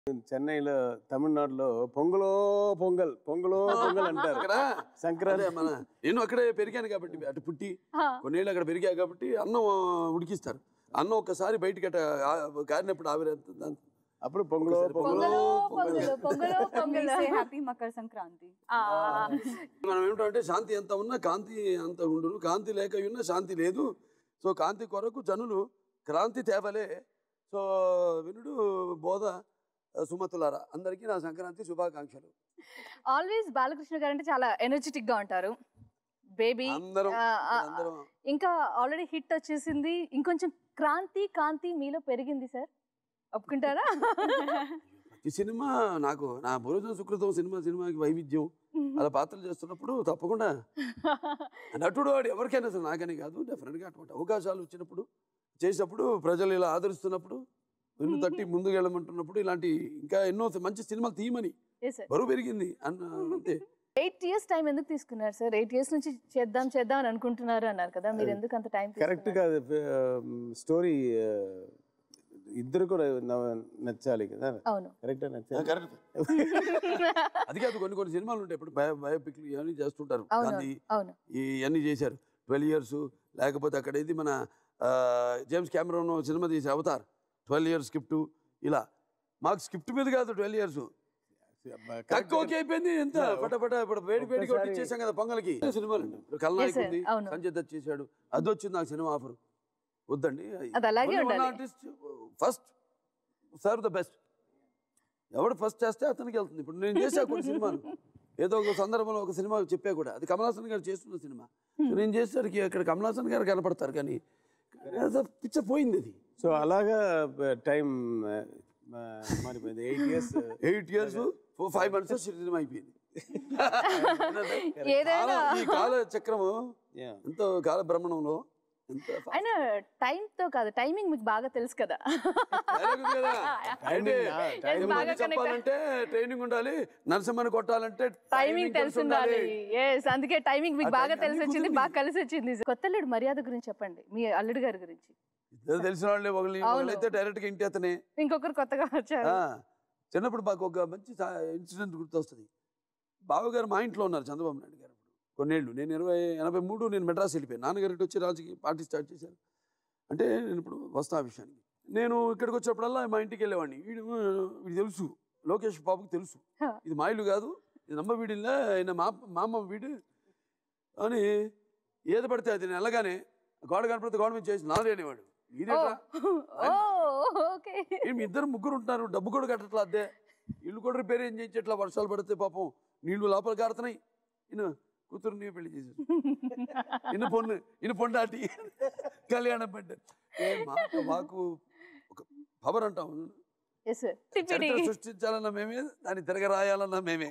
చెన్నైలో తమిళనాడులో పొంగలో పొంగల్ పొంగలో పొంగల్ అంటారు అక్కడ సంక్రాంతి అదే మన నేను అక్కడే పెరిగాను కాబట్టి అటు పుట్టి ఆ, కొన్నేళ్ళు అక్కడ పెరిగా కాబట్టి అన్నం ఉడికిస్తారు అన్నం ఒక్కసారి బయటికి అట్ట ఆ- కారినప్పుడు ఆవిరి అప్పుడు పొంగలో పొంగలో పొంగలో పొంగలో పొంగలో We పొంగలో say happy Makar Sankranti. ఆ, మనం ఏమిటంటే శాంతి ఎంత ఉన్నా కాంతి అంత ఉండును కాంతి లేక ఉన్నా శాంతి లేదు సో కాంతి కొరకు జనులు క్రాంతి తేవలే సో వినుడు బోధ సుమతులారా అందరికీ నా సంక్రాంతి శుభాకాంక్షలు ఆల్వేస్ బాలకృష్ణ గారు అంటే చాలా ఎనర్జెటిక్ గా ఉంటారు బేబీ అందరం అందరం ఇంకా ఆల్రెడీ హిట్ వచ్చేసింది ఇంకొంచెం క్రాంతి కాంతి మీలో పెరిగింది సార్ ఒప్పుకుంటారా ఈ సినిమా నాకు నా భోజన సుకృతం సినిమా సినిమాకి వైవిధ్యం అలా పాత్రలు చేస్తున్నప్పుడు తప్పకుండా నటుడు వాడు ఎవరికైనా సరే నాకని కాదు డెఫినెట్గా అటువంటి అవకాశాలు వచ్చినప్పుడు చేసినప్పుడు ప్రజలు ఇలా ఆదరిస్తున్నప్పుడు వెన్ను తట్టి ముందుకు వెళ్ళమంటున్నప్పుడు ఇలాంటి ఇంకా ఎన్నో మంచి సినిమాలు తీయమని ఎస్ సార్ బరువు పెరిగింది అన్న అంతే ఎయిట్ ఇయర్స్ టైం ఎందుకు తీసుకున్నారు సార్ ఎయిట్ ఇయర్స్ నుంచి చేద్దాం చేద్దాం అని అనుకుంటున్నారు అన్నారు కదా మీరు ఎందుకు అంత టైం కరెక్ట్ గా స్టోరీ ఇద్దరు కూడా నవ్వ- నచ్చాలి కదా అవును కరెక్ట్ నచ్చాలి కరెక్ట్ అది కాదు కొన్ని కొన్ని సినిమాలు ఉంటాయి ఇప్పుడు బయో బయోపిక్లు ఇవన్నీ చేస్తుంటారు అవును గాంధీ అవును ఇవన్నీ చేశారు ట్వెల్వ్ ఇయర్స్ లేకపోతే అక్కడ ఇది మన ఆ, జేమ్స్ కెమెరోన్ సినిమా తీసి అవతార్ ట్వెల్వ్ ఇయర్స్ స్క్రిప్ట్ ఇలా మాకు స్క్రిప్ట్ మీద కాదు ట్వెల్వ్ ఇయర్స్ తక్కువ ఓకే అయిపోయింది ఎంత పటపట ఇప్పుడు వేడి వేడి కొట్టి ఒక్కసారి- ఇచ్చేసాం కదా పొంగల్కి సినిమాలు ఇప్పుడు కల్నాయక్ Yes, sir. ఉంది అవును. సంజయ్ దత్ చేశాడు అది వచ్చింది నాకు సినిమా ఆఫర్ వద్దండి అది అలాగే ఉండాలి. ఫస్ట్ సర్వ్ ద బెస్ట్ ఎవడు ఫస్ట్ చేస్తే అతనికి వెళ్తుంది ఇప్పుడు నేను చేసా కొన్ని సినిమాలు ఏదో ఒక సందర్భంలో ఒక సినిమా చెప్పా కూడా అది కమలాసన్ గారు చేస్తున్న సినిమా సో నేను చేసేసరికి అక్కడ కమలాసన్ గారు కనపడతారు కానీ పిచ్చ పోయింది అది సో అలాగా టైం మారిపోయింది eight years eight years four five months cinema అయిపోయింది ఏదైనా కాల- ఈ కాల చక్రము ఎంతో కాల భ్రమణంలో ఎంత fast అయినా time తో కాదు టైమింగ్ మీకు బాగా తెలుసు కదా dialogue ఉంది కదా. అంటే Timing, timing. ఏమన్నా బాగా connect చెప్పాలంటే ట్రైనింగ్ ఉండాలి నరసింహని కొట్టాలంటే టైమింగ్ తెలిసి ఉండాలి ఎస్ అందుకే టైమింగ్ మీకు ఆ బాగా timing తెలిసి అన్నీ వచ్చింది కుదిరింది. బాగా కలిసి వచ్చింది కొత్త అల్లుడు మర్యాద గురించి చెప్పండి మీ అల్లుడు గారి గురించి ఇద్దరు తెలిసిన వాళ్ళే ఒకళ్ళు అవును. ఒకళ్ళైతే డైరెక్ట్ గా ఇంటి అతనే ఇంకొకరు కొత్తగా వచ్చారు ఆ, చిన్నప్పుడు మాకు ఒక మంచి ఇన్సిడెంట్ గుర్తొస్తుంది బావగారు మా ఇంట్లో ఉన్నారు చంద్రబాబు నాయుడు గారు అప్పుడు కొన్నేళ్ళు నేను ఇరవై ఎనభై మూడు నేను మెడ్రాస్ వెళ్ళిపోయాను నాన్నగారు ఇటు వచ్చి రాజకీయ పార్టీ స్టార్ట్ చేశారు అంటే నేను ఇప్పుడు వస్తా ఆ విషయానికి నేను ఇక్కడికి వచ్చినప్పుడల్లా మా ఇంటికి వెళ్ళేవాడిని వీడు వీడు తెలుసు లోకేష్ బాబుకి తెలుసు హ. ఇది మా ఇల్లు కాదు ఇది నమ్మ వీడిల్లా ఆయన మా మా అమ్మ వీడు అని ఏది పడితే అది నేను వెళ్ళగానే గోడ కనపడితే గోడ మీద చేసి నాదే అనేవాడు ఇదేట్రా ఓ ఓకే ఏం ఇద్దరు ముగ్గురు ఉంటున్నారు డబ్బు కూడా కట్టట్లా అద్దే ఇల్లు కూడా రిపేర్ ఏం చేయించట్లా వర్షాలు పడితే పాపం నీళ్లు లోపల కారుతున్నాయి ఇను కూతురుని పెళ్లి చేశారు ఇన్న పొన్ను ఇన్న పొండాటి కళ్యాణం పడ్డ ఏ మాట మాకు ఒక పవర్ అంటాం ఎస్ చరిత్ర సృష్టించాలన్నా మేమే దాన్ని తిరగరాయాలన్నా మేమే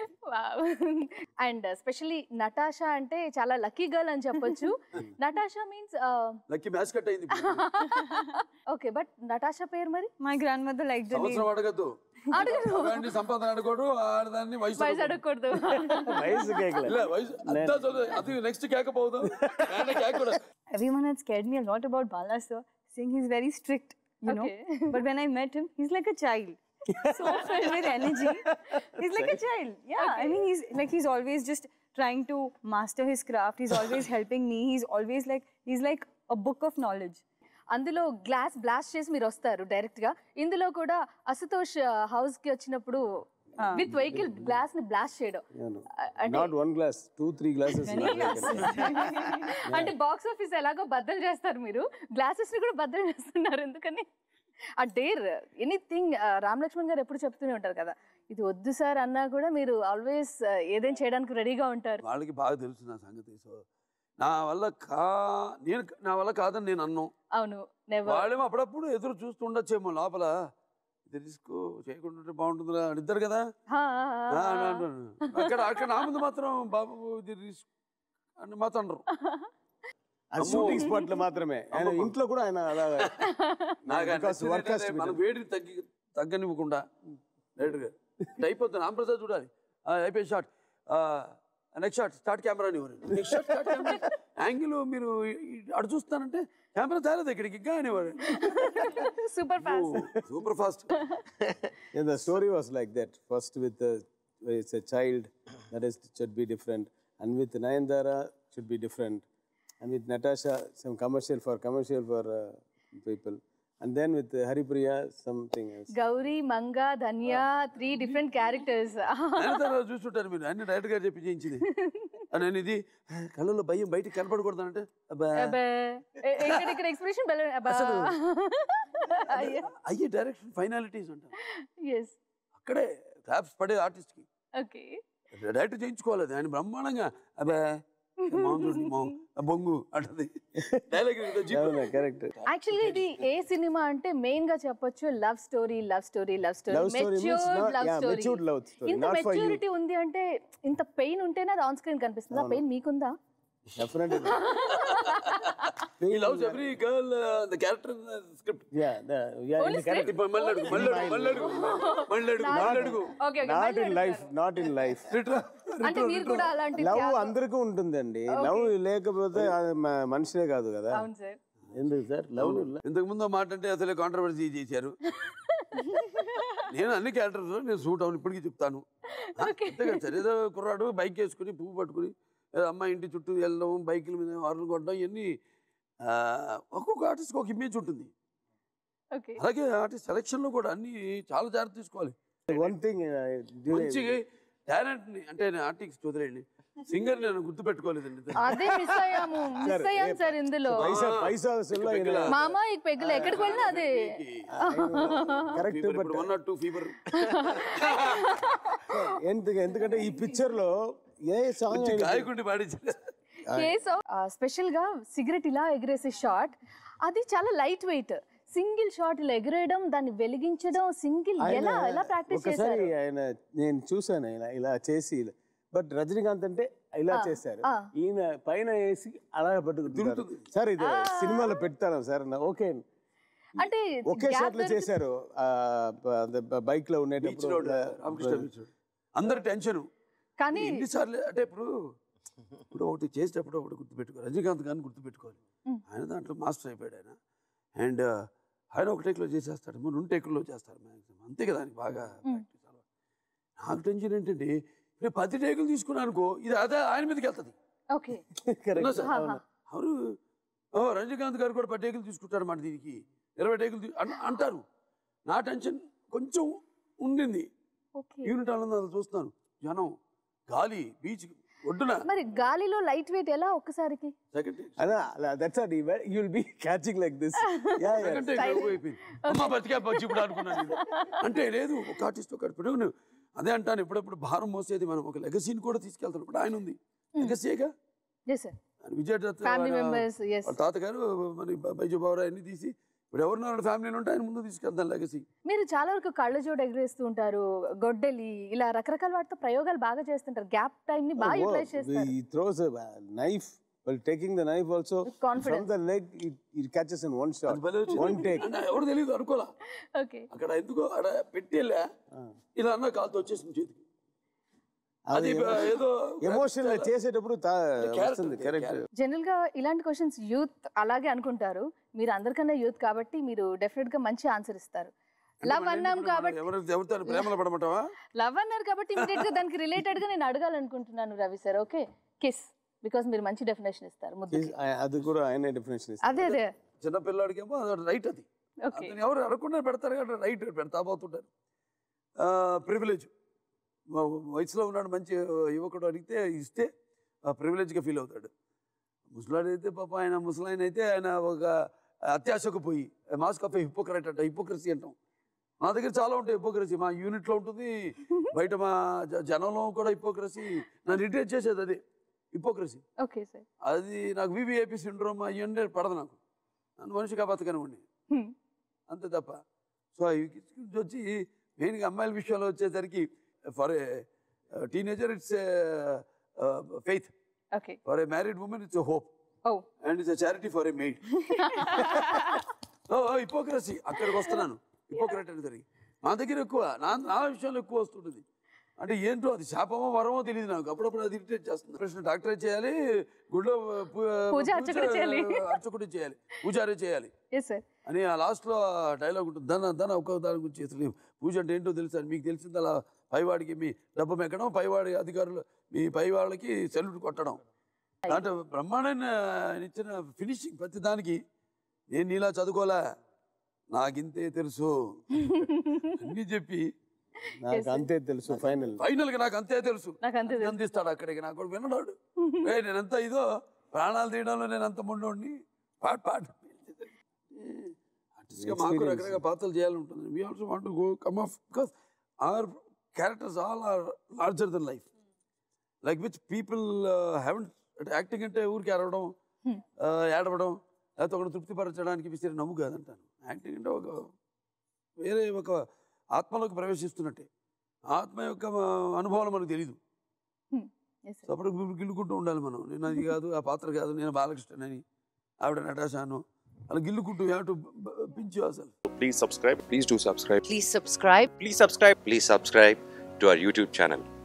అండ్ స్పెషల్లీ నటాషా అంటే చాలా లక్కీ గర్ల్ అని చెప్పొచ్చు Natasha means lucky match cut అయింది ఇప్పుడు. ఓకే బట్ నటాషా పేరు మరి My grandmother liked the name. సంవత్సరం అడగద్దు అడగను మగాడిని సంపాదన అడగడు ఆడదాన్ని వయసు వయసు అడగకూడదు. అడగకూడదు వయసు కేకలే ಇಲ್ಲ ವಯಸ್ಸು ಅಂತ சொல்றது. ಅದು ನೆಕ್ಸ್ಟ್ ಕೇಳಬಹುದು ಕೇಳ ಕೂಡ Everyone had scared me a lot about Bala sir, saying he's very strict, you know. Okay. But when I met him, he's like a child. So filled with energy. He's like a child. Yeah. I mean, he's like, he's always just trying to master his craft. He's always helping me. He's always like, he's like a book of knowledge. అందులో glass blast చేసి మీరు వస్తారు direct గా ఇందులో కూడా అసుతోష్ house కి వచ్చినప్పుడు with vehicle glass ని బ్లాస్ట్ చేయడం అ- అంటే not one glass two three glasses అంటే బాక్స్ ఆఫీస్ ఎలాగో బద్దలు చేస్తారు మీరు గ్లాసెస్ ని కూడా బద్దలు చేస్తున్నారు ఎందుకని ఆ డేర్ ఎనీథింగ్ రామ్ లక్ష్మణ్ గారు ఎప్పుడు చెప్తూనే ఉంటారు కదా ఇది వద్దు సార్ అన్నా కూడా మీరు ఆల్వేస్ ఏదైనా చేయడానికి రెడీగా ఉంటారు వాళ్ళకి బాగా తెలుసు నా సంగతి సో నా వల్ల కా నేను నా వల్ల కాదని నేను అన్నాం అవును నెవర్ వాళ్ళేమో అప్పుడప్పుడు ఎదురు చూస్తూ ఉండొచ్చేమో లోపల ఇది రిస్క్ చేయకుండా ఉంటే బాగుంటుందిరా అని ఇద్దరు కదా ఆ, అని అంటారు. అక్కడ అక్కడ నా ముందు మాత్రం బాబు ఇది రిస్క్ అని మాత్రం అనరు అది షూటింగ్ స్పాట్ లో మాత్రమే ఆయన అమ్మమ్మ. ఇంట్లో కూడా ఆయన అలా నాకు Because అనిపించింది work has to ఏంటంటే be మన done. వేడిని తగ్గి తగ్గనివ్వకుండా డైరెక్ట్గా అయిపోతుంది రామప్రసాద్ చూడాలి ఆ, అయిపోయి short next shot start camera అని next shot start camera angle మీరు ఈ- అటు చూస్తానంటే కెమెరా తేలేదు ఇక్కడికి ఇంకా అనేవాడు super fast super fast Yeah, the story was like that. First with the it's a child that is should be different, and with Nayandara should be different, and with Natasha some commercial for commercial for uh, people, and then with uh, Haripriya something else. Gowri Manga Dhanya three different characters నేను తర్వాత చూస్తుంటాను మీరు అన్ని direct గా చెప్పి చేయించింది ఆ, నేను ఇది కళ్ళలో భయం బయటికి కనపడకూడదంటే అబ్బా ఇక్కడ ఇక్కడ ఎక్స్ప్రెషన్ అయ్యే డైరెక్షన్ ఫైనాలిటీస్ అంటారు ఎస్ అక్కడే క్లాప్స్ పడే ఆర్టిస్ట్ కి ఓకే డైరెక్ట్ చేయించుకోవాలి అది. ఆయన బ్రహ్మాండంగా అబ్బా మామూలు చూడండి, మామూలు, ఆ బొంగు అంటది డైలాగ్ Yeah, correct. యాక్చువల్లీ ఇది ఏ సినిమా అంటే మెయిన్ గా చెప్పొచ్చు love story love story love story Love story means matured not- love yeah, story matured love story, ఇంత not for you. మెచ్యూరిటీ ఉంది అంటే ఇంత పెయిన్ ఉంటేనే అది ఆన్ స్క్రీన్ కనిపిస్తుంది ఆ పెయిన్ మీకుందా Definitely. He loves every girl, uh, the character in the script. yeah, the, yeah, in Only the character. ఇప్పుడు మళ్ళీ అడుగు, మళ్ళీ అడుగు, మళ్ళీ అడుగు, మళ్ళీ అడుగు, మళ్ళీ అడుగు. Okay Not in life, not in life. Retro, అంటే retro, మీరు retro. కూడా అలాంటి లవ్ త్యాగం- అందరికీ ఉంటుందండి లవ్ లేకపోతే అది మ- మనిషినే కాదు కదా అవును సార్ ఎందుకు సార్ లవ్ ఇంతకు ముందు మాట అంటే అసలే కాంట్రవర్సీ చేశారు నేను అన్ని క్యారెక్టర్స్ నేను సూట్ అవును ఇప్పటికీ చెప్తాను ఆ, అంతే కదా సార్ ఏదో కుర్రాడు బైక్ వేసుకుని పువ్వు పట్టుకుని ఏదో అమ్మాయి ఇంటి చుట్టూ వెళ్ళడం బైకుల మీద హార్న్ కొట్టడం ఇవన్నీ ఆ, ఒక్కొక్క ఆర్టిస్ట్కి ఒక ఇమేజ్ ఉంటుంది ఓకే అలాగే ఆర్టిస్ట్ సెలక్షన్లో కూడా అన్ని చాలా జాగ్రత్త తీసుకోవాలి వన్ థింగ్ మంచి టాలెంట్ ని అంటే ఆర్టిస్ట్ వదిలేండి సింగర్ నేను గుర్తు పెట్టుకోలేదండి అదే మిస్ అయ్యాము మిస్ అయ్యాం సార్ ఇందులో పైసా పైసా అసలు పెగ్గుల. మామ ఈ పెగ్గులు ఎక్కడికి వెళ్ళినా అదే correct but one not two fever ఎందుకు ఎందుకంటే ఈ పిక్చర్ లో ఏ సాంగ్ గాయకుండి పాడించారు కేస్ స్పెషల్ గా సిగరెట్ ఇలా ఎగిరేసే షాట్ అది చాలా లైట్ వెయిట్ సింగిల్ షాట్ ఇలా ఎగిరేయడం దాన్ని వెలిగించడం సింగిల్ ఎలా ఎలా ప్రాక్టీస్ ఒకసారి చేశారు ఆయన నేను చూసాను ఇలా ఇలా చేసి బట్ రజనీకాంత్ అంటే ఇలా చేశారు ఆ. ఈయన పైన వేసి అలా పట్టుకుంటున్నారు సార్ ఇది సినిమాలో పెడతాను సార్ ఓకే అంటే ఒకే gap షాట్ లో దొరికి- చేశారు బైక్ లో బీచ్ ఉండేటప్పుడు రోడ్ రామకృష్ణ బీచ్ రోడ్ అందరు టెన్షన్ కానీ ఎన్నిసార్లు అంటే ఇప్పుడు ఇప్పుడు ఒకటి చేసేటప్పుడు ఒకటి గుర్తుపెట్టుకో రజనీకాంత్ గారిని గుర్తుపెట్టుకోవాలి Mm. ఆయన దాంట్లో మాస్టర్ అయిపోయాడు ఆయన అండ్ ఆయన ఒక టేక్లో చేసేస్తాడు మూడు రెండు టేకుల్లో చేస్తారు మ్యాక్సిమం అంతే కదా ఆయనకి బాగా ప్రాక్టీస్ అలవాటు. నాకు టెన్షన్ ఏంటంటే ఇప్పుడు పది టేకులు తీసుకున్నాను అనుకో ఇది అదే ఆయన మీదకి వెళ్తుంది ఓకే అవునా సార్? అవును ఓ రజనీకాంత్ గారు కూడా పది టేకులు తీసుకుంటారు మాట దీనికి ఇరవై టేకులు తీ- అన్- అంటారు నా టెన్షన్ కొంచెం ఉండింది ఓకే యూనిట్ ఆనందం అది చూస్తున్నాను జనం గాలి బీచ్ ఒడ్డున మరి గాలిలో లైట్ వెయిట్ ఎలా ఒక్కసారికి సెకండ్ అలా that's at you will be catching like this yeah yeah second take అయిపోయింది అమ్మ బతికా బతికి ఇప్పుడు అనుకున్నాను నేను. అంటే లేదు ఒక ఆర్టిస్ట్ ఒక ఇప్పుడు నువ్వు అదే అంటాను ఇప్పుడప్పుడు భారం మోసేది మనం ఒక లెగసీని కూడా తీసుకెళ్తాను ఇప్పుడు ఆయన ఉంది లెగసీగా yes sir Vijaydutt family members yes వాళ్ళ తాతగారు మరి బైజు బావరా అన్ని తీసి ఇప్పుడు ఎవరున్నారు ఫ్యామిలీలో ఉంటే ఆయన ముందు తీసుకెళ్తాను లెగసీ మీరు చాలా వరకు కళ్ళ జోడు ఎగరేస్తూ ఉంటారు గొడ్డలి ఇలా రకరకాల వాటితో ప్రయోగాలు బాగా చేస్తుంటారు గ్యాప్ టైం ని బాగా యూటిలైజ్ చేస్తారు he throws a uh, knife while taking the knife also With confidence. from the leg it, it catches in one shot అది భలే వచ్చింది. one take అంటే ఎవరు తెలియదు అనుకోలా ఓకే అక్కడ ఎందుకో అక్కడ పెట్టి వెళ్ళా ఇలా అన్న కాలుతో వచ్చేసింది చేతికి అది ఏదో ఎమోషనల్ చేసేటప్పుడు తా- character, వస్తుంది కరెక్ట్ జనరల్ గా ఇలాంటి క్వశ్చన్స్ యూత్ అలాగే అనుకుంటారు మీరు అందరికన్నా యూత్ కాబట్టి మీరు డెఫినెట్ గా మంచి ఆన్సర్ ఇస్తారు లవ్ అన్నాం కాబట్టి ఎవరు ఎవరితో ప్రేమలో పడమంటావా లవ్ అన్నారు కాబట్టి ఇమీడియట్ గా దానికి రిలేటెడ్ గా నేను అడగాలనుకుంటున్నాను Ravi sir okay kiss because మీరు మంచి డెఫినేషన్ ఇస్తారు ముద్దుకి అది కూడా ఆయన డెఫినేషన్ అదే అదే చిన్న పిల్లాడికేమో అది రైట్ అది ఓకే అతను ఎవరు అడగకుండా పెడతారు కాబట్టి రైట్ పెడతా పోతుంటారు ప్రివిలేజ్ వయసులో ఉన్నాడు మంచి యువకుడు అడిగితే ఇస్తే ప్రివిలేజ్గా ఫీల్ అవుతాడు ముసలాడు అయితే పాప ఆయన ముసలాయన అయితే ఆయన ఒక అత్యాశకు పోయి మాస్క్ ఆఫ్ హిపోక్రట్ అంట హిపోక్రసీ అంటాం మా దగ్గర చాలా ఉంటాయి హిపోక్రసీ మా యూనిట్లో ఉంటుంది బయట మా జ- జనంలో కూడా హిపోక్రసీ నన్ను రిటైర్ చేసేది అదే హిపోక్రసీ ఓకే సార్ అది నాకు వివిఐపి సిండ్రోమ్ అయ్యి పడదు నాకు నన్ను మనిషిగా బతకనివ్వండి అంతే తప్ప సో ఈ కిడ్స్ గురించి వచ్చి మెయిన్గా అమ్మాయిల విషయంలో వచ్చేసరికి for a teenager it's faith okay for a married women it's hope oh and it's charity for a maid oh hypocrisy అక్కడికి వస్తున్నాను హిపోక్రట్ అని జరిగి మా దగ్గర ఎక్కువ నా నా విషయంలో ఎక్కువ వస్తుంటుంది అంటే ఏంటో అది శాపమో వరమో తెలియదు నాకు అప్పుడప్పుడు అది ఇరిటేట్ చేస్తుంది ప్రశ్న డాక్టరే చేయాలి గుడిలో పూ- పూజ అర్చకుడు చేయాలి. అర్చకుడు చేయాలి పూజారే చేయాలి ఎస్ సార్ అని ఆ లాస్ట్లో డైలాగ్ ఉంటుంది ధన ధన ఒక్క దాని గురించి అసలు పూజ అంటే ఏంటో తెలుసా మీకు తెలిసింది అలా పైవాడికి మీ డబ్బు మెక్కడం పైవాడి అధికారులు మీ పై వాళ్ళకి సెల్యూట్ కొట్టడం అంటే బ్రహ్మాండమైన ఆయన ఇచ్చిన ఫినిషింగ్ ప్రతి దానికి నేను నీలా చదువుకోలే నాకింతే తెలుసు అన్నీ చెప్పి నాకు అంతే తెలుసు ఫైనల్ ఫైనల్గా నాకు అంతే తెలుసు నాకు అంతే తెలుసు. అందిస్తాడు అక్కడికి నాకు కూడా వినడాడు ఏ నేనంత ఇదో ప్రాణాలు తీయడంలో నేను అంత ముండోడిని పాట పాట ఆర్టిస్ట్గా మాకు రకరకాల పాత్రలు చేయాలని ఉంటుంది we also want go come off because our characters all are larger than life like which people haven't అంటే యాక్టింగ్ అంటే ఊరికి అరవడం uh, ఏడవడం లేకపోతే ఒకటి తృప్తిపరచడానికి విసిరి నవ్వు కాదంటాను యాక్టింగ్ అంటే ఒక వేరే ఒక ఆత్మలోకి ప్రవేశిస్తున్నట్టే ఆత్మ యొక్క ఆ, అనుభవాలు మనకు తెలీదు ఎస్ సో అప్పుడు గిల్లు- గిల్లుకుంటూ ఉండాలి మనం నేను అది కాదు ఆ పాత్ర కాదు నేను బాలకృష్ణ అని ఆవిడ నటాషాను అలా గిల్లుకుంటూ హ్యావ్ టు పించు అసలు Please subscribe. Please do subscribe. Please subscribe. Please subscribe. Please subscribe to our YouTube channel.